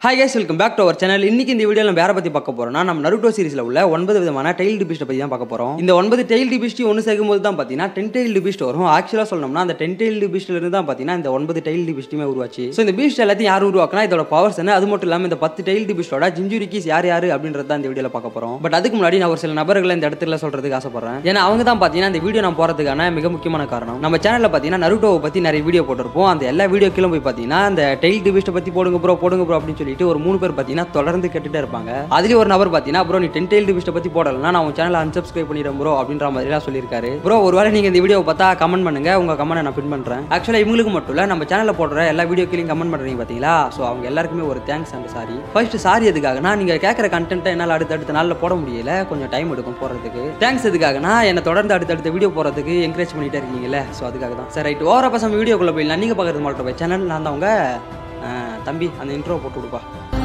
hi guys welcome back to our channel இன்னைக்கு இந்த video நம்ம யாரை பத்தி பார்க்க போறோம்னா நம்ம நருட்டோ சீரிஸ்ல உள்ள ஒன்பது விதமான டெயில் டிபிஸ்ட்டை பத்தி தான் பார்க்க போறோம் இந்த ஒன்பது டெயில் டிபிஸ்டி ஒன்று சேர்க்கும் போது தான் பார்த்தீங்கன்னா டென் டெயில் டிபிஸ்ட் வரும் ஆக்சுவலாக சொல்லணும்னா அந்த டென் டெயில் டிபிஸ்ட்ல இருந்து தான் பார்த்தீங்கன்னா இந்த ஒன்பது டெயில் டிபிஸ்ட்டுமே உருவாச்சு ஸோ இந்த பீஸ்ட் எல்லாத்தையும் யார் உருவாக்குனா இதோட பவர்ஸ் என்ன அது மட்டும் இல்லாமல் இந்த பத்து டெயில் டிபிஸ்டோட ஜிஞ்சுரிக்கிஸ் யார் யார் அப்படின்றது தான் இந்த வீடியோவில் பார்க்க போறோம் பட் அதுக்கு முன்னாடி நான் ஒரு சில நபர்களை இந்த இடத்துல சொல்றதுக்கு ஆசைப்படுறேன் ஏன்னா அவங்க தான் பார்த்தீங்கன்னா இந்த வீடியோ நான் போறதுக்கான மிக முக்கியமான காரணம் நம்ம சேனலில் பார்த்தீங்கன்னா நருட்டோவை பத்தி நிறைய வீடியோ போட்டிருப்போம் அந்த எல்லா வீடியோக்கிலும் போய் பார்த்தீங்கன்னா அந்த டெயில் டிபிஸ்ட்டை பத்தி போடுங்க ப்ரோ போடுங்க ப்ரோ அப்படின்னு சொல்லிட்டு ஒரு மூணு பேர் பார்த்தீங்கன்னா தொடர்ந்து கேட்டுட்டே இருப்பாங்க அதுலேயும் ஒரு நபர் பார்த்தீங்கன்னா ப்ரோ நீ டென் டெயில் டிபிஸ்ட்டை பத்தி போடலன்னா நான் உன் சேனலை அன்சப்ஸ்கிரைப் பண்ணிடுறேன் ப்ரோ அப்படின்ற மாதிரிலாம் சொல்லியிருக்காரு ப்ரோ ஒருவேளை நீங்க இந்த வீடியோ பார்த்தா கமெண்ட் பண்ணுங்க உங்க கமெண்ட் நான் பின் பண்றேன் ஆக்சுவலாக இவங்களுக்கு மட்டும் இல்லை நம்ம சேனலில் போடுற எல்லா வீடியோக்கிலையும் கமெண்ட் பண்றீங்க பார்த்தீங்களா ஸோ அவங்க எல்லாருக்குமே ஒரு thanks and sorry first sorry எதுக்காகனா நீங்க கேட்குற கண்டென்ட்டை என்னால் அடுத்த அடுத்த நாளில் போட முடியல கொஞ்சம் டைம் எடுக்கும் போடுறதுக்கு தேங்க்ஸ் எதுக்காகனா என்னை தொடர்ந்து அடுத்தடுத்த வீடியோ போடுறதுக்கு என்கரேஜ் பண்ணிட்டே இருக்கீங்களே ஸோ அதுக்காக தான் சரி ரைட் ஓவரா பசங்க வீடியோக்குள்ள போயிடலாம் நீங்க பார்க்கறது மட்டும் சேனல் நான் தான் உங்க அஹ், தம்பி அந்த இன்ட்ரோ போட்டு விடுப்பா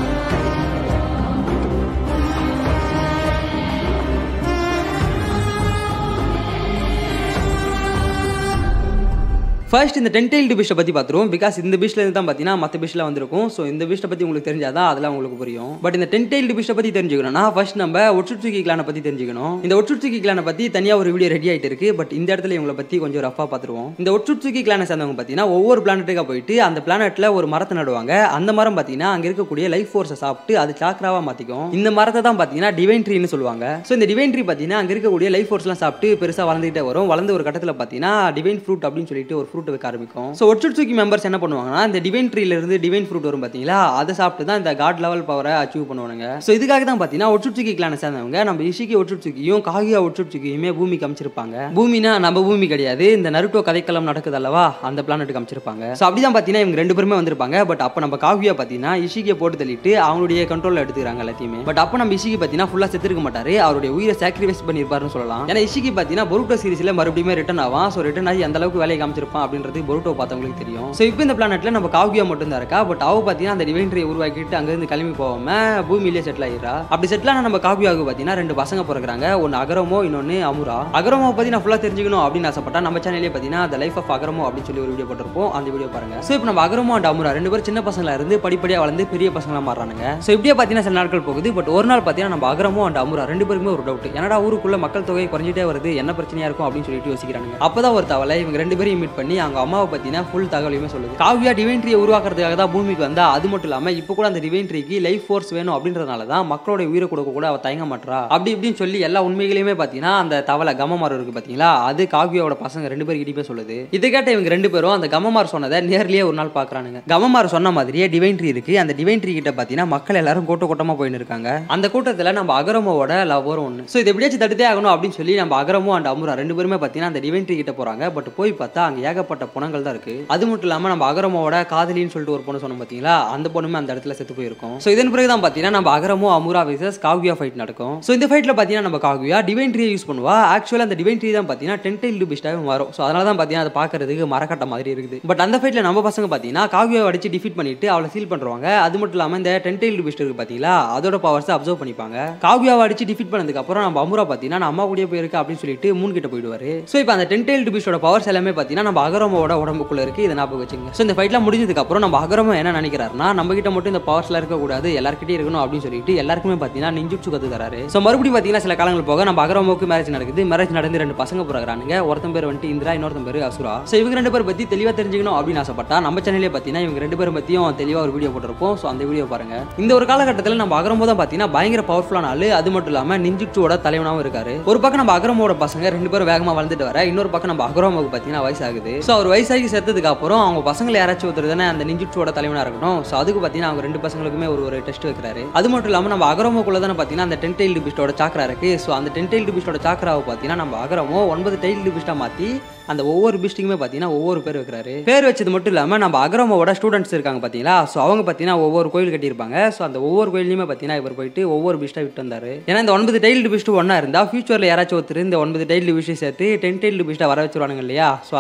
ஃபர்ஸ்ட் இந்த டென்டைல் பீஸ்ட்டை பற்றி பார்த்துருவோம் பிகாஸ் இந்த பீஸ்ட்ல இருந்து தான் பார்த்தீங்கன்னா மற்ற பீஸ்ட்டில் வந்திருக்கும் ஸோ இந்த பீஸ்ட்டை பற்றி உங்களுக்கு தெரிஞ்சாதான் அதெல்லாம் உங்களுக்கு புரியும் பட் இந்த டென்டைல் பீஸ்ட்டை பற்றி தெரிஞ்சுக்கணும்னா ஃபர்ஸ்ட் நம்ம ஒட்சுட்சுக்கி கிளானை பற்றி தெரிஞ்சுக்கணும் இந்த ஒட்சுட்சுக்கி கிளானை பற்றி தனியாக ஒரு வீடியோ ரெடி ஆகிட்டு இருக்கு பட் இந்த இடத்துல இவங்களை பற்றி கொஞ்சம் ரஃபாக பார்த்துருவோம் இந்த ஒட்சுட்சுக்கி கிளானை சேர்ந்தவங்க பார்த்தீங்கன்னா ஒவ்வொரு பிளானட்டுக்காக போயிட்டு அந்த பிளானெட்டில் ஒரு மரத்தை நடுவாங்க அந்த மரம் பார்த்தீங்கன்னா அங்கே இருக்கக்கூடிய லைஃப் ஃபோர்ஸை சாப்பிட்டு அது சாக்ராவாக மாற்றிக்கும் இந்த மரத்தை தான் பார்த்தீங்கன்னா டிவைன் ட்ரீன்னு சொல்லுவாங்க ஸோ இந்த டிவைன் ட்ரீ பார்த்தீங்கன்னா அங்கே இருக்கக்கூடிய லைஃப் ஃபோர்ஸ்லாம் சாப்பிட்டு பெருசாக வளர்ந்துகிட்டே வரும் வளர்ந்து ஒரு கட்டத்தில் பார்த்தீங்கன்னா டிவைன் ஃப்ரூட் அப்படின்னு சொல்லிட்டு ஒரு ஃப்ரூட் வைக்க ஆரம்பிக்கும் ஸோ ஒட்சுட்சுக்கி மெம்பர்ஸ் என்ன பண்ணுவாங்கன்னா இந்த டிவைன் ட்ரீல இருந்து டிவைன் ஃப்ரூட் வரும் பார்த்தீங்களா அதை சாப்பிட்டு தான் இந்த காட் லெவல் பவரை அச்சீவ் பண்ணுவாங்க ஸோ இதுக்காக தான் பார்த்தீங்கன்னா ஒட்சுட்சுக்கி கிளானை சேர்ந்தவங்க நம்ம இஷிகி ஒட்சுட்சுக்கியும் காகியா ஒட்சுட்சுக்கியுமே பூமிக்கு அமைச்சிருப்பாங்க பூமினா நம்ம பூமி கிடையாது இந்த நருட்டோ கதைக்களம் நடக்குது அல்லவா அந்த பிளானட்டுக்கு அமைச்சிருப்பாங்க ஸோ அப்படி தான் பார்த்தீங்கன்னா இவங்க ரெண்டு பேருமே வந்திருப்பாங்க பட் அப்போ நம்ம காவியா பார்த்தீங்கன்னா இஷிகியை போட்டு தள்ளிட்டு அவனுடைய கண்ட்ரோலில் எடுத்துக்கிறாங்க எல்லாத்தையுமே பட் அப்போ நம்ம இஷிகி பார்த்தீங்கன்னா ஃபுல்லாக செத்துருக்க மாட்டாரு அவருடைய உயிரை சாக்ரிஃபைஸ் பண்ணியிருப்பாருன்னு சொல்லலாம் ஏன்னா இஷிகி பார்த்தீங்கன்னா பொருட்டோ சீரிஸில் மறுபடியும் ரிட்டன் ஆவான் ஸோ ரிட்டன் ஆகி அந்த அளவுக்கு வேலையை காமிச்சிருப்பான் அப்படின்றது பொருட்டோ பார்த்தவங்களுக்கு தெரியும் ஸோ இப்போ இந்த பிளானெட்ல நம்ம காவியா மட்டும் தான் இருக்கா பட் அவ பார்த்தீங்கன்னா அந்த டிவைன்ட்ரியை உருவாக்கிட்டு அங்கேருந்து கிளம்பி போகாம பூமியிலே செட்டில் ஆகிடுறா அப்படி செட்டில் ஆன நம்ம காவியாவுக்கு பார்த்தீங்கன்னா ரெண்டு பசங்க பிறகுறாங்க ஒன்று அகரமோ இன்னொன்று அமுரா அகரமோ பற்றி நான் ஃபுல்லாக தெரிஞ்சுக்கணும் அப்படின்னு ஆசைப்பட்டா நம்ம சேனல்லே பார்த்தீங்கன்னா அந்த லைஃப் ஆஃப் அகரமோ அப்படின்னு சொல்லி ஒரு வீடியோ போட்டிருப்போம் அந்த வீடியோ பாருங்க ஸோ இப்போ நம்ம அகரமோ அண்ட் அமுரா ரெண்டு பேரும் சின்ன பசங்களா இருந்து படிப்படியாக வளர்ந்து பெரிய பசங்களா மாறானுங்க ஸோ இப்படியே பார்த்தீங்கன்னா சில நாட்கள் போகுது பட் ஒரு நாள் பார்த்தீங்கன்னா நம்ம அகரமோ அண்ட் அமுரா ரெண்டு பேருக்குமே ஒரு டவுட் என்னடா ஊருக்குள்ள மக்கள் தொகை குறைஞ்சிட்டே வருது என்ன பிரச்சனையா இருக்கும் அப்படின்னு சொல்லிட்டு யோசிக்கிறாங்க அப்பதான் ஒரு தவளை இவங்க ரெண்டு பேரையும் மீட் பண்ணி அவங்க அம்மாவை பத்தின ஃபுல் தகவலையுமே சொல்லுது காவியா டிவைன் ட்ரீயை உருவாக்குறதுக்காக தான் பூமிக்கு வந்தா அது மட்டும் இல்லாம இப்போ கூட அந்த டிவைன் ட்ரீக்கு லைஃப் ஃபோர்ஸ் வேணும் அப்படின்றதுனால தான் மக்களோட உயிரை கொடுக்க கூட அவ தயங்க மாட்றா அப்படி இப்படின்னு சொல்லி எல்லா உண்மைகளையுமே பார்த்தீங்கன்னா அந்த தவளை கமமார் இருக்கு பார்த்தீங்களா அது காவியாவோட பசங்க ரெண்டு பேர்கிட்டயுமே சொல்லுது இதை கேட்ட இவங்க ரெண்டு பேரும் அந்த கமமார் சொன்னதை நேர்லயே ஒரு நாள் பார்க்கறானுங்க கமமார் சொன்ன மாதிரியே டிவைன் ட்ரீ இருக்கு அந்த டிவைன் ட்ரீ கிட்ட பார்த்தீங்கன்னா மக்கள் எல்லாரும் கூட்ட கூட்டமா போயின்னு இருக்காங்க அந்த கூட்டத்தில் நம்ம அகரமோட லவ்வரும் ஒன்று ஸோ இதை எப்படியாச்சும் தடுத்தே ஆகணும் அப்படின்னு சொல்லி நம்ம அகரமோ அண்ட் அமுரா ரெண்டு பேருமே பார்த்தீங்கன்னா அந்த டிவைன் ட்ரீ கிட்ட போறாங்க பட் போய் பார்த்தா அங்கே ஏகப்பட்ட புணங்கள் தான் இருக்கு அது மட்டும் இல்லாமல் நம்ம அகரமோட காதலின்னு சொல்லிட்டு ஒரு பொண்ணு சொன்னோம் பார்த்தீங்களா அந்த பொண்ணுமே அந்த இடத்துல செத்து போயிருக்கும் ஸோ இதன் பிறகு தான் பார்த்தீங்கன்னா நம்ம அகரமோ அமுரா விசஸ் காவியா ஃபைட் நடக்கும் ஸோ இந்த ஃபைட்டில் பார்த்தீங்கன்னா நம்ம காவியா டிவைன் ட்ரீ யூஸ் பண்ணுவா ஆக்சுவலாக அந்த டிவைன் ட்ரீ தான் பார்த்தீங்கன்னா டென் டைல் பிஸ்டாகவே மாறும் ஸோ அதனால தான் பார்த்தீங்கன்னா அதை பார்க்கறதுக்கு மரக்கட்ட மாதிரி இருக்குது பட் அந்த ஃபைட்டில் நம்ம பசங்க பார்த்தீங்கன்னா காவியாவை அடிச்சு டிஃபீட் பண்ணிட்டு அவளை சீல் பண்ணுவாங்க அது மட்டும் இல்லாமல் இந்த டென் டைல் பிஸ்ட் இருக்கு பார்த்தீங்களா அதோட பவர்ஸை அப்சர்வ் பண்ணிப்பாங்க காவியாவை அடிச்சு டிஃபீட் பண்ணதுக்கு அப்புறம் நம்ம அமுரா பார்த்தீங்கன்னா நான் அம்மா கூடயே போயிருக்கு அப்படின்னு சொல்லிட்டு மூணு கிட்ட போயிடுவாரு ஸோ இப்போ அந்த டென் டைல் பிஸ்டோட பவர்ஸ் எல்லாமே பார்த்தீங்கன்னா நம்ம அகரமோட உடம்புக்குள்ள இருக்கு இதை ஞாபகம் வச்சுங்க ஸோ இந்த ஃபைட்லாம் முடிஞ்சதுக்கு அப்புறம் நம்ம அகரமோ என்ன நினைக்கிறாருன்னா நம்ம கிட்ட மட்டும் இந்த பவர்ஸ்லாம் இருக்கக்கூடாது எல்லாருக்கிட்டே இருக்கணும் அப்படின்னு சொல்லிட்டு எல்லாருக்குமே பார்த்தீங்கன்னா நிஞ்சுச்சு கத்து தராரு ஸோ மறுபடியும் பார்த்தீங்கன்னா சில காலங்கள் போக நம்ம அகரமோக்கு மேரேஜ் நடக்குது மேரேஜ் நடந்து ரெண்டு பசங்க பிறகுறானுங்க ஒருத்தன் பேர் வந்துட்டு இந்திரா இன்னொருத்தன் பேர் அசுரா ஸோ இவங்க ரெண்டு பேர் பற்றி தெளிவாக தெரிஞ்சுக்கணும் அப்படின்னு ஆசைப்பட்டா நம்ம சேனலே பார்த்தீங்கன்னா இவங்க ரெண்டு பேரும் பற்றியும் தெளிவாக ஒரு வீடியோ போட்டிருப்போம் ஸோ அந்த வீடியோ பாருங்க இந்த ஒரு காலகட்டத்தில் நம்ம அகரமோ தான் பார்த்தீங்கன்னா பயங்கர பவர்ஃபுல்லான ஆளு அது மட்டும் இல்லாமல் நிஞ்சுச்சுவோட தலைவனாகவும் இருக்காரு ஒரு பக்கம் நம்ம அகரமோட பசங்க ரெண்டு பேரும் வேகமாக வளர்ந்துட்டு வர இன்னொரு பக்கம் நம்ம அகரமோக்கு பார்த்தீங்கன்னா வயசாகுது ஸோ அவர் வயசாகி செத்ததுக்கு அப்புறம் அவங்க பசங்களை யாராச்சும் ஒருத்தர் தானே அந்த நிஞ்சுச்சுவோட தலைவனாக இருக்கணும் ஸோ அதுக்கு பார்த்தீங்கன்னா அவங்க ரெண்டு பசங்களுக்குமே ஒரு ஒரு டெஸ்ட் வைக்கிறாரு அது மட்டும் இல்லாமல் நம்ம அகரமோக்குள்ள தானே பார்த்தீங்கன்னா அந்த டென் டைல்டு பிஸ்டோட சாக்கரா இருக்கு ஸோ அந்த டென் டைல்டு பிஸ்டோட சாக்கராவை பார்த்தீங்கன்னா நம்ம அகரமோ ஒன்பது டைல்டு பிஸ்டா மாற்றி அந்த ஒவ்வொரு பிஸ்டிங்குமே பார்த்தீங்கன்னா ஒவ்வொரு பேர் வைக்கிறாரு பேர் வச்சது மட்டும் இல்லாமல் நம்ம அகரமோட ஸ்டூடெண்ட்ஸ் இருக்காங்க பார்த்தீங்களா ஸோ அவங்க பார்த்தீங்கன்னா ஒவ்வொரு கோயில் கட்டியிருப்பாங்க ஸோ அந்த ஒவ்வொரு கோயிலையுமே பார்த்தீங்கன்னா இவர் போயிட்டு ஒவ்வொரு பிஸ்டா விட்டு வந்தாரு ஏன்னா இந்த ஒன்பது டைல்டு பிஸ்ட் ஒன்றா இருந்தால் ஃபியூச்சரில் யாராச்சும் ஒருத்தர் இந்த ஒன்பது டைல்டு பிஸ்டி சேர்த்து டென் டைல்டு பிஸ்டா வர வச்சிருவானுங்க இல்லையா ஸோ அதனால தான் பார்த்தீங்கன்னா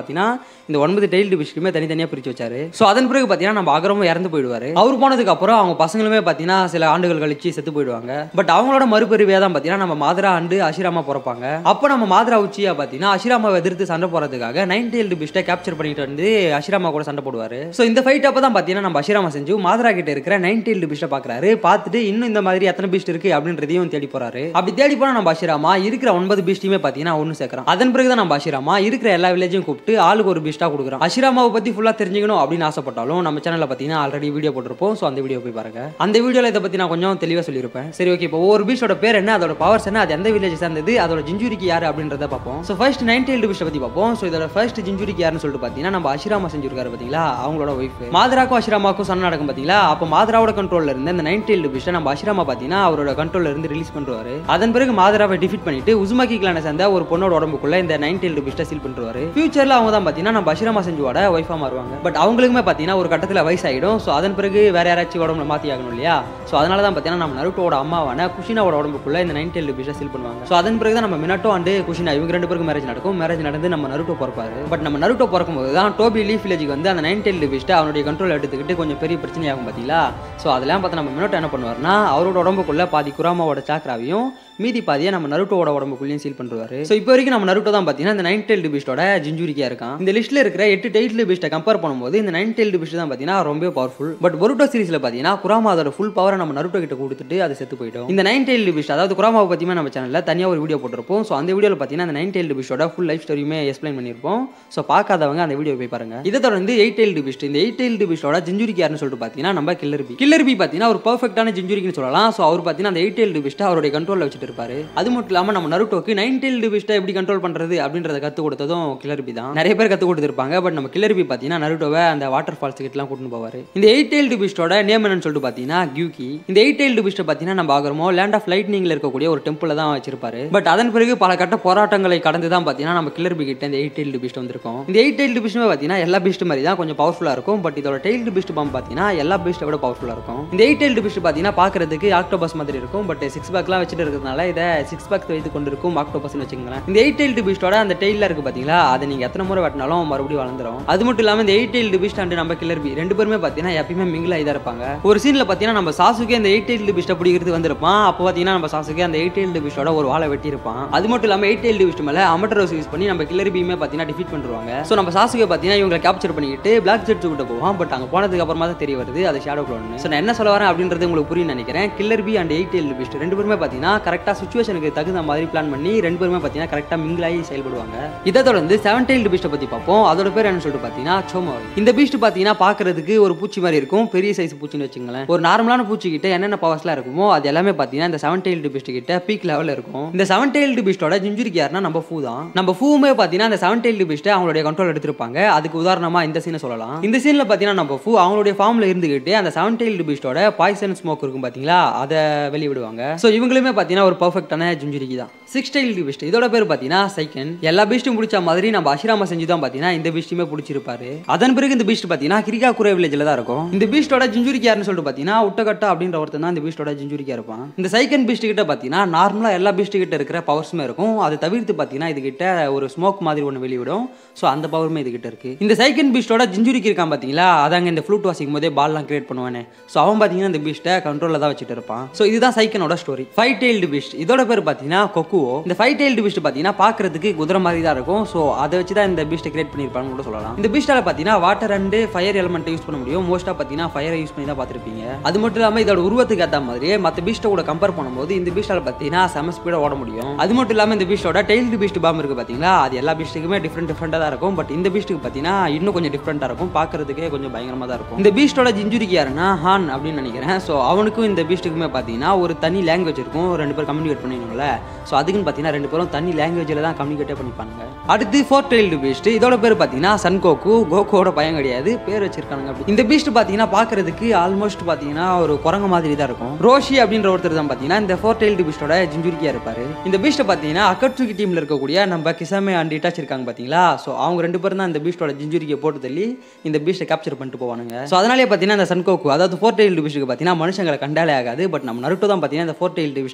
பார்த்தீங்கன்னா இந்த ஒன்பது டெய்ல்டு பிஸ்ட்டுமே தனித்தனியாக பிரித்து வச்சாரு ஸோ அதன் பிறகு பார்த்தீங்கன்னா நம்ம அகரமும் இறந்து போயிடுவார் அவர் போனதுக்கு அப்புறம் அவங்க பசங்களுமே பார்த்தீங்கன்னா சில ஆண்டுகள் கழிச்சு செத்து போயிடுவாங்க பட் அவங்களோட மறுபிரிவியாக தான் பார்த்தீங்கன்னா நம்ம மாதரா அண்டு அஷிராமா பிறப்பாங்க அப்போ நம்ம மாதரா உச்சியா பார்த்தீங்கன்னா அஷிராமாவை எதிர்த்து சண்டை போடுறதுக்காக நைன் டெய்ல்டு பிஸ்ட்டை கேப்சர் பண்ணிட்டு வந்து அஷிராமா கூட சண்டை போடுவார் ஸோ இந்த ஃபைட் அப்போ தான் பார்த்தீங்கன்னா நம்ம அஷிராமா செஞ்சு மாதரா கிட்ட இருக்கிற நைன் டெய்ல்டு பிஸ்ட்டை பார்க்குறாரு பார்த்துட்டு இன்னும் இந்த மாதிரி எத்தனை பீஸ்ட் இருக்கு அப்படின்றதையும் தேடி போறாரு அப்படி தேடி போனா நம்ம அஷிராமா இருக்கிற ஒன்பது பீஸ்டையுமே பார்த்தீங்கன்னா ஒன்று சேர்க்குறோம் அதன் பிறகு தான் நம்ம அஷிராமா இருக்கிற எல்லா வில்லேஜையும் கூப்பிட்டு ஆளுக்கு ஒரு பீஸ்ட்டாக கொடுக்குறோம் அஷிராமாவை பற்றி ஃபுல்லாக தெரிஞ்சுக்கணும் அப்படின்னு ஆசைப்பட்டாலும் நம்ம சேனலில் பார்த்தீங்கன்னா ஆல்ரெடி வீடியோ போட்டிருப்போம் ஸோ அந்த வீடியோ போய் பாருங்க அந்த வீடியோவில் இதை பற்றி நான் கொஞ்சம் தெளிவாக சொல்லியிருப்பேன் சரி ஓகே இப்போ ஒவ்வொரு பீஸ்டோட பேர் என்ன அதோட பவர்ஸ் என்ன அது எந்த வில்லேஜ் சேர்ந்தது அதோட ஜிஞ்சுரிக்கு யார் அப்படின்றத பார்ப்போம் ஸோ ஃபர்ஸ்ட் நைன் டெய்ல்டு பீஸ்ட்டை பற்றி பார்ப்போம் ஸோ இதோட ஃபர்ஸ்ட் ஜிஞ்சுரிக்கு யாருன்னு சொல்லிட்டு பார்த்தீங்கன்னா நம்ம அஷிராமா செஞ்சிருக்காரு பார்த்தீங்களா அவங்களோட ஒய்ஃப் மாதராக்கும் அஷிராமாக்கும் சண்டை நடக்கும் பார்த்தீங்களா அப்போ மாதராவோட கண்ட்ரோலில் இருந்த இந்த நைன் டெய்ல்டு பீஸ்ட்டை நம்ம அஷிராமா பார்த்தீங்கன்னா அவரோட கண்ட்ரோலில் இருந்து ரிலீஸ் பண்ணுவாரு அதன் பிறகு மாதராவை டிஃபிட் பண்ணிட்டு உசுமாக்கி கிளான சேர்ந்த ஒரு பொண்ணோட உடம்புக்குள்ள இந்த நைன் டெய்ல்டு பீஸ்ட்டை சீல் பண்ணுவாரு ஃபியூச்சரில் அவங்க தான் பார்த்தீங்கன்னா நம்ம அஷிராமா செஞ்சுவோட ஒய்ஃபாக மாறுவாங்க பட் அவங்களுக்குமே பார்த்தீங்கன்னா ஒரு கட்டத்தில் வயசாயிடும் ஸோ அதன் பிறகு வேற யாராச்சும் உடம்புல மாற்றி ஆகணும் இல்லையா ஸோ அதனால தான் பார்த்தீங்கன்னா நம்ம நருட்டோட அம்மாவான குஷினாவோட உடம்புக்குள்ள இந்த நைன் டெய்ல்டு பீஸ்ட்டை சீல் பண்ணுவாங்க ஸோ அதன் பிறகு தான் நம்ம மினட்டோ அண்டு குஷினா இவங்க ரெண்டு பேருக்கு மேரேஜ் நடக்கும் மேரேஜ் நடந்து நம்ம நருட்டோ பிறப்பாரு பட் நம்ம நருட்டோ பிறக்கும்போது தான் டோபி லீஃப் வில்லேஜுக்கு வந்து அந்த நைன் டெய்ல்டு பீஸ்ட்டை அவனுடைய கண்ட்ரோல் எடுத்துக்கிட்டு கொஞ்சம் பெரிய பிரச்சனையாகும் பார்த்தீங்களா ஸோ அதெல்லாம் பார்த்து நம்ம மினோட்டோ என்ன பண்ணுவார்னா அவரோட உடம்புக்குள்ள பாதி குராமாவோட சாக்ராவையும் மீதி பாதியை நம்ம நருட்டோட உடம்புக்குள்ளேயும் சீல் பண்ணுவாரு ஸோ இப்போ வரைக்கும் நம்ம நருட்டோ தான் பார்த்தீங்கன்னா இந்த நைன் டெய்ல்டு பீஸ்டோட ஜிஞ்சுரிக்கா இருக்கான் இந்த லிஸ்ட்ல இருக்கிற எட்டு டெய்ல்டு பீஸ்ட்டை கம்பேர் பண்ணும்போது இந்த நைன் டெய்ல்டு பீஸ்ட் தான் பார்த்தீங்கன்னா ரொம்ப பவர்ஃபுல் பட் பொருட்டோ சீரிஸ்ல பார்த்தீங்கன்னா குராமா அதோட ஃபுல் பவரை நம்ம நருட்டோ கிட்ட கொடுத்துட்டு அது செத்து போயிடும் இந்த நைன் டெய்ல்டு பீஸ்ட் அதாவது குராமாவை பற்றியுமே நம்ம சேனலில் தனியாக ஒரு வீடியோ போட்டிருப்போம் ஸோ அந்த வீடியோவில் பார்த்தீங்கன்னா அந்த நைன் டெய்ல்டு பீஸ்டோட ஃபுல் லைஃப் ஸ்டோரியுமே எக்ஸ்பிளைன் பண்ணியிருப்போம் ஸோ பார்க்காதவங்க அந்த வீடியோ போய் பாருங்க இதை தொடர்ந்து எயிட் டெய்ல்டு பீஸ்ட் இந்த எயிட் டெய்ல்டு பீஸ்டோட ஜிஞ்சுரிக்கு யாருன்னு சொல்லிட்டு பார்த்தீங்கன்னா நம்ம கில்லர் பி கில்லர் பி பார்த்தீங்கன்னா ஒரு பர்ஃபெக்டான ஜிஞ்சுரிக்குன்னு சொல்லலாம் ஸோ அவர் பார்த்தீங்கன்னா அந்த எயிட் டெய்ல்டு பீஸ்ட்டை அவருடைய கண்ட்ரோலில் வச்சுட்டு இருப்பாரு அது மட்டும் இல்லாமல் நம்ம நருட்டோக்கு நைன் டெய்ல்டு பீஸ்ட்டை எப்படி கண்ட்ரோல் பண்ணுறது அப்படின்றத கற்றுக் கொடுத்ததும் கில்லர் பி தான் நிறைய பேர் கற்றுக் கொடுத்துருப்பாங்க பட் நம்ம கில்லர் பி பார்த்தீங்கன்னா நருட்டோவை அந்த வாட்டர் ஃபால்ஸ் கிட்டலாம் கூட்டிட்டு போவார் இந்த எயிட் டெய்ல்டு பீஸ்டோட நேம் என்னன்னு சொல்லிட்டு பார்த்தீங்கன்னா கியூகி இந்த எயிட் டெய்ல்டு பீஸ்ட்டை பார்த்தீங்கன்னா நம்ம ஆகிறமோ லேண்ட் ஆஃப் லைட்னிங்ல இருக்கக்கூடிய ஒரு டெம்பிள் தான் வச்சிருப்பாரு பட் அதன் பிறகு பல கட்ட போராட்டங்களை கடந்து தான் பார்த்தீங்கன்னா நம்ம கில்லர் பி கிட்ட இந்த எயிட் டெய்ல்டு பீஸ்ட் வந்திருக்கும் இந்த எயிட் டெய்ல்டு பீஸ்ட்டுமே பார்த்தீங்கன்னா எல்லா பீஸ்ட் மாதிரி தான் கொஞ்சம் பவர்ஃபுல்லாக இருக்கும் பட் இதோட டெய்ல்டு பீஸ்ட் பாம்பு பார்த்தீங்கன்னா எல்லா பீஸ்ட்டை விட பவர்ஃபுல்லாக இருக்கும் இந்த எயிட் டெய்ல்டு பீஸ்ட் பார்த்தீங்கன்னா பார்க்கறதுக்கு ஆக்டோபஸ் மாதிரி இருக்கும் பட் சிக்ஸ் பேக்லாம் வச்சுட்டு இருக்கிறதுனால இதை சிக்ஸ் பேக் வைத்து கொண்டு இருக்கும் ஆக்டோபஸ்னு வச்சுக்கோங்களேன் இந்த எயிட் டெய்ல்டு பீஸ்டோட அந்த டெய்லில் இருக்கு பார்த்தீங்களா அதை நீங்கள் எத்தனை முறை வெட்டினாலும் மறுபடியும் வளர்ந்துரும் அது மட்டும் இல்லாமல் இந்த எயிட் டெய்ல்டு பீஸ்ட் அண்ட் நம்ம கில்லர் பி ரெண்டு பேருமே பார்த்தீங்கன்னா எப்பயுமே மிங்கில் இதாக இருப்பாங்க ஒரு சீனில் பார்த்தீங்கன்னா நம்ம சாசுக்கே அந்த எயிட் டெய்ல்டு பீஸ்ட்டை பிடிக்கிறது வந்திருப்பான் அப்போ பார்த்தீங்கன்னா நம்ம சாசுக்கே அந்த எயிட் டெய்ல்டு பீஸ்டோட ஒரு வாழை வெட்டியிருப்பான் அது மட்டும் இல்லாமல் எயிட் டெய்ல்டு பீஸ்ட் மேலே அமட்டர் யூஸ் பண்ணி நம்ம கில்லர் பியுமே பார்த்தீங்கன்னா டிஃபீட் பண்ணுவாங்க ஸோ நம்ம சாசுக்கே பார்த்தீங்கன்னா இவங்களை கேப்சர் பண்ணிக்கிட்டு பிளாக் ஜெட் கிட்ட போவான் பட் அங்கே போனதுக்கு அப்புறமா தான் தெரிய வருது அது ஷேடோ க்ளோன் ஸோ நான் என்ன சொல்ல வரேன் அப்படின்றது உங்களுக்கு புரியும் நினைக்கிறேன் Killer B and eight tailed beast ரெண்டு பேருமே பார்த்தீங்கன்னா கரெக்டாக சுச்சுவேஷனுக்கு தகுந்த மாதிரி பிளான் பண்ணி ரெண்டு பேருமே பார்த்தீங்கன்னா கரெக்டாக மிங்கிளாகி செயல்படுவாங்க இதை தொடர்ந்து செவன் டெய்ல்டு பீஸ்ட்டை பற்றி பார்ப்போம் அதோட பேர் என்ன சொல்லிட்டு பார்த்தீங்கன்னா சோமோரி இந்த பீஸ்ட் பார்த்தீங்கன்னா பார்க்கறதுக்கு ஒரு பூச்சி மாதிரி இருக்கும் பெரிய சைஸ் பூச்சின்னு வச்சுங்களேன் ஒரு நார்மலான பூச்சி கிட்ட என்னென்ன பவர்ஸ்லாம் இருக்குமோ அது எல்லாமே பார்த்தீங்கன்னா இந்த செவன் டெய்ல்டு பீஸ்ட் கிட்ட பீக் லெவலில் இருக்கும் இந்த செவன் டெய்ல்டு பீஸ்டோட ஜிஞ்சுரிக்கு யாருன்னா நம்ம ஃபூ தான் நம்ம ஃபூமே பார்த்தீங்கன்னா இந்த செவன் டெய்ல்டு பீஸ்ட்டை அவங்களுடைய கண்ட்ரோல் எடுத்திருப்பாங்க அதுக்கு உதாரணமாக இந்த சீனை சொல்லலாம் இந்த சீனில் பார்த்தீங்கன்னா நம்ம ஃபூ அவங்களுடைய ஃபார்மில் இருந்துகிட்டு அந்த செவன் டெய்ல்டு பீஸ்டோட பாய்சன் ஸ்மோக் இருக்கும் பார்த்தீங்களா அதை வெளியிடுவாங்க ஸோ இவங்களுமே பார்த்தீங்கன்னா ஒரு பர்ஃபெக்டான ஜிஞ்சுரிக்கு தான் சிக்ஸ் டெய்ல்டு பீஸ்ட் இதோட பேர் பார்த்தீங்கன்னா சைக்கன் எல்லா பீஸ்ட்டும் பிடிச்ச மாதிரி நம்ம அஷிராமா செஞ்சு தான் பார்த்தீங்கன்னா இந்த பீஸ்ட்டுமே பிடிச்சிருப்பாரு அதன் பிறகு இந்த பீஸ்ட் பார்த்தீங்கன்னா கிரிகா குரே வில்லேஜில் தான் இருக்கும் இந்த பீஸ்டோட ஜிஞ்சுரிக்கு யாருன்னு சொல்லிட்டு பார்த்தீங்கன்னா உட்டகட்டா அப்படின்ற ஒருத்தன் தான் இந்த பீஸ்டோட ஜிஞ்சுரிக்கா இருப்பான் இந்த சைக்கன் பீஸ்ட் கிட்ட பார்த்தீங்கன்னா நார்மலாக எல்லா பீஸ்ட் கிட்ட இருக்கிற பவர்ஸுமே இருக்கும் அதை தவிர்த்து பார்த்தீங்கன்னா இது கிட்ட ஒரு ஸ்மோக் மாதிரி ஒன்று வெளியிடும் ஸோ அந்த பவருமே இது கிட்ட இருக்கு இந்த சைக்கன் பீஸ்டோட ஜிஞ்சுரிக்கு இருக்கான் பார்த்தீங்களா அதாங்க இந்த ஃப்ளூட் வாசிக்கும் போதே பால்லாம் கிரியேட் பண்ணுவானே ஸோ அவன் பார்த்தீங்கன்னா இந்த பீஸ்ட்டை கண்ட்ரோலில் தான் வச்சுட்டு இருப்பான் ஸோ இதுதான் சைக்கனோட ஸ்டோரி ஃபைவ் டெய்ல்டு பீஸ்ட் இதோட பேர் பார்த்தீங்கன்னா கொக்குவோ இந்த ஃபைவ் டெய்ல்டு பீஸ்ட் பார்த்தீங்கன்னா பார்க்கறதுக்கு குதிரை மாதிரி தான் இருக்கும் ஸோ அதை வச்சு தான் இந்த பீஸ்ட்டை கிரியேட் பண்ணியிருப்பாங்க கூட சொல்லலாம் இந்த பீஸ்டால பார்த்தீங்கன்னா water and fire element use பண்ண முடியும் மோஸ்ட்டாக பார்த்தீங்கன்னா ஃபயரை யூஸ் பண்ணி தான் பார்த்துருப்பீங்க அது மட்டும் இல்லாமல் இதோட உருவத்துக்கு ஏற்ற மாதிரியே மற்ற பீஸ்ட்டை கூட கம்பேர் பண்ணும்போது இந்த பீஸ்டால பார்த்தீங்கன்னா செம ஸ்பீடாக ஓட முடியும் அது மட்டும் இல்லாமல் இந்த பீஸ்டோட டெய்ல்டு பீஸ்ட் பாம் இருக்கு பார்த்தீங்களா அது எல்லா பீஸ்ட்டுக்குமே டிஃப்ரெண்ட் டிஃப்ரெண்டாக தான் இருக்கும் பட் இந்த பீஸ்ட்டுக்கு பார்த்தீங்கன்னா இன்னும் கொஞ்சம் டிஃப்ரெண்ட்டாக இருக்கும் பார்க்கறதுக்கே கொஞ்சம் பயங்கரமாக தான் இருக்கும் இந்த பீஸ்டோட ஜிஞ்சுரிக்கு யாருன்னா ஹான் அப்படின்னு நினைக்கிறேன் ஸோ அவனுக்கும் இந்த பீஸ்ட்டுக்குமே பார்த்தீங்கன்னா ஒரு தனி லாங்குவேஜ் இருக்கும் ரெண்டு பேர் கம்யூனிகேட் பண்ணிக்கணும்ல ஸோ அதுக்குன்னு பார்த்தீங்கன்னா ரெண்டு பேரும் தனி லாங்குவேஜில் தான் கம்யூனிகேட்டே பண்ணிப்பாங்க அடுத்து ஃபோர் டெய்ல்டு பீஸ்ட் இதோட பேர் பார்த்தீங்கன்னா சன் கோகு கோகோட பையன் கிடையாது பேர் வச்சிருக்காங்க அப்படி இந்த பீஸ்ட் பார்த்தீங்கன்னா பார்க்கறதுக்கு ஆல்மோஸ்ட் பார்த்தீங்கன்னா ஒரு குரங்க மாதிரி தான் இருக்கும் ரோஷி அப்படின்ற ஒருத்தர் தான் பார்த்தீங்கன்னா இந்த ஃபோர் டெய்ல்டு பீஸ்டோட ஜிஞ்சுரிக்கியா இருப்பாரு இந்த பீஸ்ட்டை பார்த்தீங்கன்னா அக்கட்சுகி டீமில் இருக்கக்கூடிய நம்ம கிசாமே அண்ட் இட்டாச் இருக்காங்க பார்த்தீங்களா ஸோ அவங்க ரெண்டு பேரும் தான் இந்த பீஸ்டோட ஜிஞ்சுரிக்கியை போட்டு தள்ளி இந்த பீஸ்ட்டை கேப்சர் பண்ணிட்டு போவானுங்க ஸோ அதனாலே பார்த்தீங்கன்னா இந்த சன்கோக்கு அதாவது ஃபோர் டெய்ல்டு பீஸ்ட்டுக்கு பார்த்தீங்கன்னா மனுஷங்களை கண்டாலே ஆகாது பட் நம்ம நருட்டோ தான் பார்த்தீங்கன்னா இந்த ஃபோர் டெய்ல்டு பீஸ்ட் கிட்ட பேசி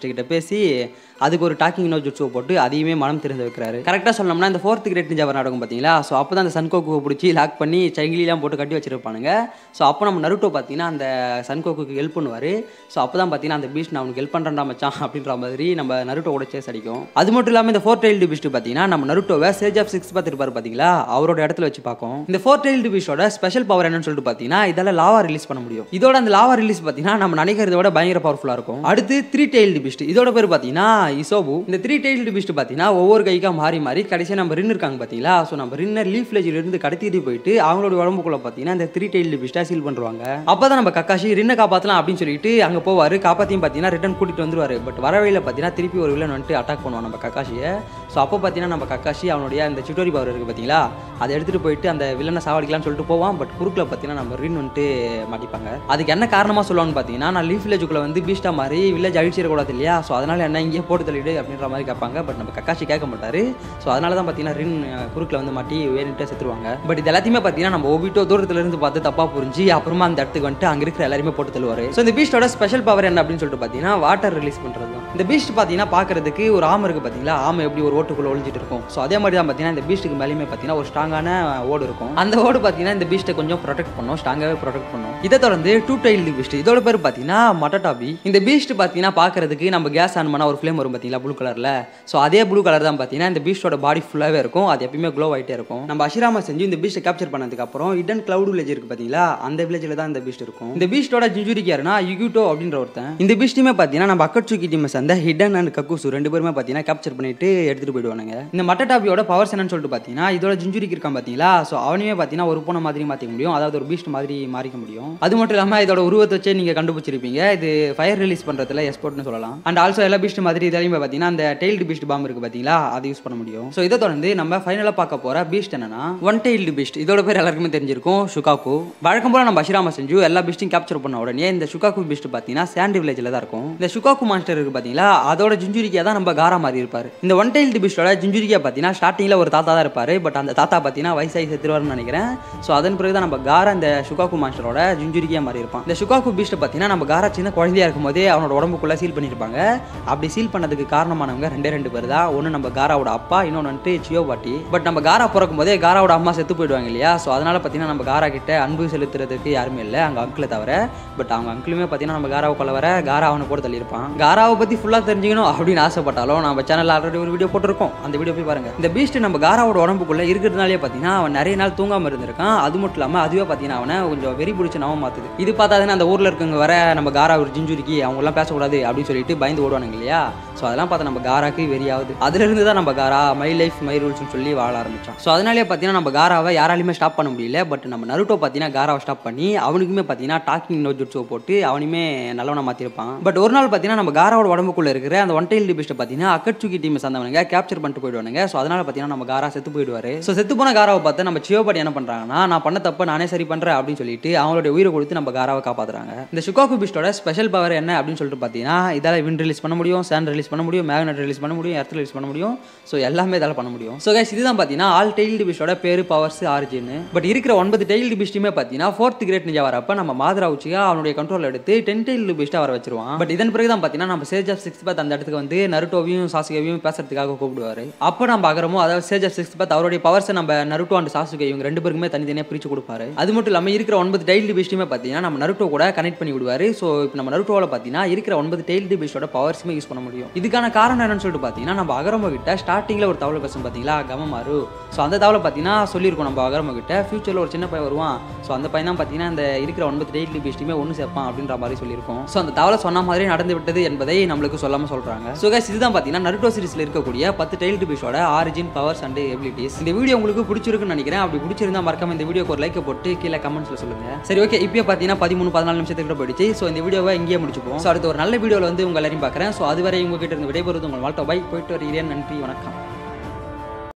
பேசி அதுக்கு ஒரு டாக்கிங் நோ ஜுட்ஸோ போட்டு அதையுமே மனம் திறந்து வைக்கிறாரு கரெக்டாக சொன்னோம்னா இந்த ஃபோர்த் கிரேட் நிஞ்சா நடக்கும் பார்த்தீங்களா ஸோ அப்போ தான் அந்த சன்கோக்கு பிடிச்சி லாக் பண்ணி சங்கிலிலாம் போட்டு கட்டி வச்சிருப்பானுங்க ஸோ அப்போ நம்ம நருட்டோ பார்த்தீங்கன்னா அந்த சன்கோக்கு ஹெல்ப் பண்ணுவார் ஸோ அப்போ தான் பார்த்தீங்கன்னா அந்த பீஸ்ட் நான் அவனுக்கு ஹெல்ப் பண்ணுறா மச்சான் அப்படின்ற மாதிரி நம்ம நருட்டோட சேஸ் அடிக்கும் அது மட்டும் இல்லாமல் இந்த ஃபோர் டைல்டு பீஸ்ட் பார்த்தீங்கன்னா நம்ம நருட்டோவை சேஜ் ஆஃப் சிக்ஸ் பார்த்துருப்பாரு பார்த்தீங்களா அவரோட இடத்துல வச்சு பார்க்கும் இந்த ஃபோர் டைல்டு பீஸ்டோட ஸ்பெஷல் பவர் என்னன்னு சொல்லிட்டு பார்த்தீங்கன்னா இதால லாவா ரிலீஸ் பண்ண முடியும் இதோட அந்த லாவா ரிலீஸ் பார்த்தீங்கன்னா நம்ம நினைக்கிறத விட பயங்கர பவர்ஃபுல்லாக இருக்கும் அடுத்து த்ரீ டைல்டு பீஸ்ட் இதோட பேர் பார்த்தீங்கன்னா இசோபு இந்த த்ரீ டைல்டு பீஸ்ட் பார்த்தீங்கன்னா ஒவ்வொரு கைக்கா மாறி மாறி கடைசியாக நம்ம ரின் இருக்காங்க பார்த்தீங்களா ஸோ நம்ம ரின்னர் லீஃப் இருந்து கடத்திட்டு போயிட்டு அவங்களோட உடம்புக்குள்ள பார்த்தீங்கன்னா இந்த த்ரீ டைல்டு பீஸ்டா சீல் பண்ணுவாங்க அப்போ தான் நம்ம கக்காஷி ரின்னை காப்பாற்றலாம் அப்படின்னு சொல்லிட்டு அங்கே போவார் காப்பாற்றியும் பார்த்தீங்கன்னா ரிட்டன் கூட்டிட்டு வந்துருவாரு பட் வர வழியில் பார்த்தீங்கன்னா திருப்பி ஒரு வில்லன் வந்துட்டு அட்டாக் பண்ணுவான் நம்ம கக்காஷியை ஸோ அப்போ பார்த்தீங்கன்னா நம்ம கக்காஷி அவனுடைய அந்த சிட்டோரி பவர் இருக்குது பார்த்தீங்களா அதை எடுத்துகிட்டு போயிட்டு அந்த வில்லனை சாவடிக்கலாம்னு சொல்லிட்டு போவான் பட் குறுக்கில் பார்த்தீங்கன்னா நம்ம ரின் வந்துட்டு மாட்டிப்பாங்க அதுக்கு என்ன காரணமாக சொல்லுவான்னு பார்த்தீங்கன்னா நான் லீஃப் வில்லேஜுக்குள்ள வந்து பீஸ்டா மாதிரி வில்லேஜ் அழிச்சிடக்கூடாது இல்லையா ஸோ அதனால என்ன இங்கேயே போட்டு தள்ளிடு அப்படின்ற மாதிரி கேட்பாங்க பட் நம்ம கக்காஷி கேட்க மாட்டாரு ஸோ அதனால தான் பார்த்தீங்கன்னா ரின் அஹ், குறுக்கில் வந்து மாட்டி வேணுட்டு செத்துருவாங்க பட் இது எல்லாத்தையுமே பார்த்தீங்கன்னா நம்ம ஒபிட்டோ தூரத்துல இருந்து பார்த்து தப்பாக புரிஞ்சு அப்புறமா அந்த இடத்துக்கு வந்துட்டு அங்கே இருக்கிற எல்லாருமே போட்டு தள்ளுவார் ஸோ இந்த பீஸ்டோட ஸ்பெஷல் பவர் என்ன அப்படின்னு சொல்லிட்டு பார்த்தீங்கன்னா வாட்டர் ரிலீஸ் பண்ணுறது தான் இந்த பீஸ்ட் பார்த்தீங்கன்னா பார்க்கறதுக்கு ஒரு ஆமை இருக்குது பார்த்தீங்களா ஆமை எப்படி ஒரு ஓட்டுக்குள்ள ஒளிஞ்சிட்டு இருக்கும் ஸோ அதே மாதிரி தான் பார்த்தீங்கன்னா இந்த பீஸ்ட்டுக்கு மேலேயுமே பார்த்தீங்கன்னா ஒரு ஸ்ட்ராங்கான ஓடு இருக்கும் அந்த ஓடு பார்த்தீங்கன்னா இந்த பீஸ்ட்டை கொஞ்சம் ப்ரொடெக்ட் பண்ணும் ஸ்ட்ராங்காகவே ப்ரொடெக்ட் பண்ணும் இதை தொடர்ந்து டூ டைல்டு பீஸ்ட் இதோட பேர் பார்த்தீங்கன்னா மட்டடாபி இந்த பீஸ்ட் பார்த்தீங்கன்னா பார்க்கறதுக்கு நம்ம கேஸ் ஆன் பண்ணால் ஒரு ஃப்ளேம் வரும் பார்த்தீங்களா ப்ளூ கலரில் ஸோ அதே ப்ளூ கலர் தான் பார்த்தீங்கன்னா இந்த பீஸ்டோட பாடி ஃபுல்லாகவே இருக்கும் அது எப்பயுமே க்ளோ ஆகிட்டே இருக்கும் நம்ம அஷிராமா செஞ்சு இந்த பீஸ்ட்டை கேப்சர் பண்ணதுக்கு அப்புறம் இடன் கிளவுட் வில்லேஜ் இருக்கு பார்த்தீங்களா அந்த வில்லேஜில் தான் இந்த பீஸ்ட் இருக்கும் இந்த பீஸ்டோட ஜிஞ்சுரிக்கு யாருன்னா யுகிட்டோ அப்படின்ற ஒருத்தன் இந்த பீஸ்ட்டுமே பார்த்தீங்கன்னா நம்ம அக்கட்சுக்கி டீம் சேர்ந்த ஹிடன் அண்ட் கக்குசு ரெண்டு பேருமே பார்த்தீங்கன்னா கேப்சர் பண்ணிட்டு எடுத்துட்டு போயிடுவானுங்க இந்த மட்டடாபியோட பவர்ஸ் என்னன்னு சொல்லிட்டு பார்த்தீங்கன்னா இதோட ஜிஞ்சுரிக்கு இருக்கான் பார்த்தீங்களா ஸோ அவனையுமே பார்த்தீங்கன்னா ஒரு பூனை மாதிரி மாற்றிக்க முடியும் அதாவது ஒரு பீஸ்ட் மாதிரி மாறிக்க முடியும் அது மட்டும் இல்லாமல் இதோட உருவத்தை வச்சே நீங்கள் கண்டுபிடிச்சிருப்பீங்க இது ஃபயர் ரிலீஸ் பண்ணுறதுல எக்ஸ்போர்ட்னு சொல்லலாம் அண்ட் ஆல்சோ எல்லா பீஸ்ட் மாதிரி இதையும் பார்த்தீங்கன்னா அந்த டெய்ல்டு பீஸ்ட் பாம்பு இருக்கு பார்த்தீங்களா அதை யூஸ் பண்ண முடியும் ஸோ இதை தொடர்ந்து நம்ம ஃபைனலாக பார்க்க போகிற பீஸ்ட் என்னன்னா ஒன் டெய்ல்டு பீஸ்ட் இதோட பேர் எல்லாருக்குமே தெரிஞ்சிருக்கும் ஷுகாக்கு வழக்கம் போல நம்ம அஷிராமா செஞ்சு எல்லா பீஸ்ட்டையும் கேப்சர் பண்ண உடனே இந்த ஷுகாக்கு பீஸ்ட் பார்த்தீங்கன்னா சாண்ட் வில்லேஜில் தான் இருக்கும் இந்த ஷுகாக்கு மாஸ்டர் இருக்கு பார்த்தீங்களா அதோட ஜிஞ்சுரிக்கியா தான் நம்ம காரா மாதிரி இருப்பார் இந்த ஒன் டெய்ல்டு பீஸ்டோட ஜிஞ்சுரிக்கியா பார்த்தீங்கன்னா ஸ்டார்டிங்கில் ஒரு தாத்தா தான் இருப்பார் பட் அந்த தாத்தா பார்த்தீங்கன்னா வயசாகி செத்துருவார்னு நினைக்கிறேன் ஸோ அதன் பிறகு தான் நம்ம காரா இந்த ஷுகாக்கு மாஸ்டரோட ஜிஞ்சுரிக்கியா மாதிரி இருப்பான் இந்த ஷுகாக்கு பீஸ்ட்டை பார்த்தீங்கன்னா நம்ம காரா சின்ன குழந்தையா இருக்கும் போதே அவனோட உடம்புக்குள்ள சீல் பண்ணியிருப்பாங்க அப்படி சீல் பண்ணதுக்கு காரணமானவங்க ரெண்டே ரெண்டு பேர் தான் ஒன்று நம்ம காராவோட அப்பா இன்னொன்று வந்துட்டு சியோ பாட்டி பட் நம்ம காரா பிறக்கும் போதே காராவோட அம்மா செத்து போயிடுவாங்க இல்லையா ஸோ அதனால பார்த்தீங்கன்னா நம்ம காரா கிட்ட அன்பு செலுத்துறதுக்கு யாருமே இல்லை அங்கே அங்கிளை தவிர பட் அவங்க அங்கிளுமே பார்த்தீங்கன்னா நம்ம காராவை கொள்ள வர காரா அவனை போட்டு தள்ளியிருப்பான் காராவை பற்றி ஃபுல்லாக தெரிஞ்சுக்கணும் அப்படின்னு ஆசைப்பட்டாலும் நம்ம சேனலில் ஆல்ரெடி ஒரு வீடியோ போட்டிருக்கோம் அந்த வீடியோ போய் பாருங்க இந்த பீஸ்ட் நம்ம காராவோட உடம்புக்குள்ள இருக்கிறதுனாலே பார்த்தீங்கன்னா அவன் நிறைய நாள் தூங்காம இருந்திருக்கான் அது மட்டும் இல்லாமல் அதுவே பார்த்தீங்கன்னா அவனை கொஞ்சம் வெறி பிடிச்ச நவ மாத்துது இது பார்த்தாதுன்னா அந்த ஊரில் இருக்கவங்க வர நம்ம காரா ஒரு ஜிஞ்சுரிக்கு அவங்க எல்லாம் பேசக்கூடாது அப்படின்னு சொல்லிட்டு பயந்து ஓடுவானுங்க இல்லையா ஸோ அதெல்லாம் பார்த்தா நம்ம காராக்கு வெறியாகுது அதுல இருந்து தான் நம்ம காரா மை லைஃப் மை ரூல்ஸ்னு சொல்லி வாழ ஆரம்பிச்சோம் ஸோ அதனாலே பார்த்தீங்கன்னா நம்ம காராவை யாராலையுமே ஸ்டாப் பண்ண முடியல பட் நம்ம நருட்டோ பார்த்தீங்கன்னா காராவை ஸ்டாப் பண்ணி அவனுக்குமே பார்த்தீங்கன்னா டாக்கிங் நோ ஜுட்ஸோ போட்டு அவனுமே நல்லவனை மாற்றிருப்பான் பட் ஒரு நாள் பார்த்தீங்கன்னா நம்ம காராவோட உடம்புக்குள்ள இருக்கிற அந்த ஒன் டைல் பீஸ்ட்டை பார்த்தீங்கன்னா அக்கட்சுக்கி டீம் சார்ந்தவனுங்க கேப்சர் பண்ணிட்டு போயிடுவானுங்க ஸோ அதனால பார்த்தீங்கன்னா நம்ம காரா செத்து போயிடுவாரு ஸோ செத்து போன காராவை பார்த்து நம்ம சியோபாடி என்ன பண்ணுறாங்கன்னா நான் பண்ண தப்ப நானே சரி பண்ணுறேன் அப்படின்னு சொல்லிட்டு அவங்களோட உயிரை கொடுத்து நம்ம காராவை காப்பாற்றுறாங்க இந்த ஷுகாக்கு பீஸ்டோட ஸ்பெஷல் பவர் என்ன அப்படின்னு சொல்லிட்டு பார்த்தீங்கன்னா இதால் வின் ரிலீஸ் பண்ண முடியும் சேண்ட் ரிலீஸ் பண்ண முடியும் மேக்னெட் ரிலீஸ் பண்ண முடியும் எர்த் ரிலீஸ் பண்ண முடியும் ஸோ எல்லாமே இதால் பண்ண முடியும் ஸோ கைஸ் இதுதான் பார்த்தீங்கன்னா ஆல் டெய்ல்டு பீஸ்டோட பேர் பவர்ஸ் ஆரிஜின் பட் இருக்கிற ஒன்பது டெய்ல்டு பீஸ்ட்டுமே பார்த்தீங்கன்னா ஃபோர்த் கிரேட் நிஜா வரப்ப நம்ம மாதரா உச்சியா அவனுடைய கண்ட்ரோல் எடுத்து டென் டெய்ல்டு பீஸ்ட்டாக வர வச்சிருவான் பட் இதன் பிறகு தான் பார்த்தீங்கன்னா நம்ம சேஜ் ஆஃப் சிக்ஸ் பத் அந்த இடத்துக்கு வந்து நருட்டோவையும் சாசுகையும் பேசுறதுக்காக கூப்பிடுவாரு அப்போ நம்ம அகரமோ அதாவது சேஜ் ஆஃப் சிக்ஸ் பத் அவருடைய பவர்ஸை நம்ம நருட்டோ அண்ட் சாசுகை இவங்க ரெண்டு பேருக்குமே தனித்தனியாக பிரிச்சு கொடுப்பாரு அது மட்டும் இல்லாமல் இருக்கிற ஒன்பது டெய்ல்டு பீஸ்ட்டுமே பார்த்தீங்கன்னா நம்ம நருட்டோ கூட கனெக்ட் பண்ணி விடுவாரு ஸோ இப்போ நம்ம நருட்டோவில் பார்த்தீங்கன்னா இருக்கிற ஒன்பது டெய்ல்டு பீஸ்டோட பவர்ஸுமே யூஸ் பண்ண முடியும் இதுக்கான காரணம் என்னன்னு சொல்லிட்டு பார்த்தீங்கன்னா நம்ம அகரமோ கிட்ட ஸ்டார்டிங்கில் ஒரு தவளை பேசும் பார்த்தீங்களா கமமாரு ஸோ அந்த தவளை பார்த்தீங்கன்னா சொல்லியிருக்கோம் நம்ம அகரமோ கிட்ட ஃபியூச்சரில் ஒரு சின்ன பையன் வருவான் ஸோ அந்த பையன் தான் பார்த்தீங்கன்னா இந்த இருக்கிற ஒன்பது டெய்லி பீஸ்ட்டுமே ஒன்று சேர்ப்பான் அப்படின்ற மாதிரி சொல்லியிருக்கோம் ஸோ அந்த தவளை சொன்ன மாதிரி நடந்து விட்டது என்பதை நம்மளுக்கு சொல்லாமல் சொல்கிறாங்க ஸோ guys இதுதான் பார்த்தீங்கன்னா நருட்டோ சீரிஸில் இருக்கக்கூடிய பத்து டெய்ல்டு பீஸோட ஆரிஜின் பவர்ஸ் அண்ட் எபிலிட்டிஸ் இந்த வீடியோ உங்களுக்கு பிடிச்சிருக்குன்னு நினைக்கிறேன் அப்படி பிடிச்சிருந்தா மறக்காம இந்த வீடியோக்கு ஒரு லைக்கை போட்டு கீழே கமெண்ட்ஸில் சொல்லுங்க சரி ஓகே இப்போ பார்த்தீங்கன்னா பதிமூணு பதினாலு நிமிஷத்துக்கு கூட போயிடுச்சு ஸோ இந்த வீடியோவை இங்கேயே முடிச்சுப்போம் ஸோ அடுத்த ஒரு நல்ல வீடியோவில் வந்து உங்கள் எல்லாரையும் பார்க்குறேன் ஸோ அதுவரை உங்ககிட்ட இருந்து விடைபெறுவது உங்கள் வாழ்க்கை பை போயிட்டு வருகிறேன் நன்றி வணக்கம்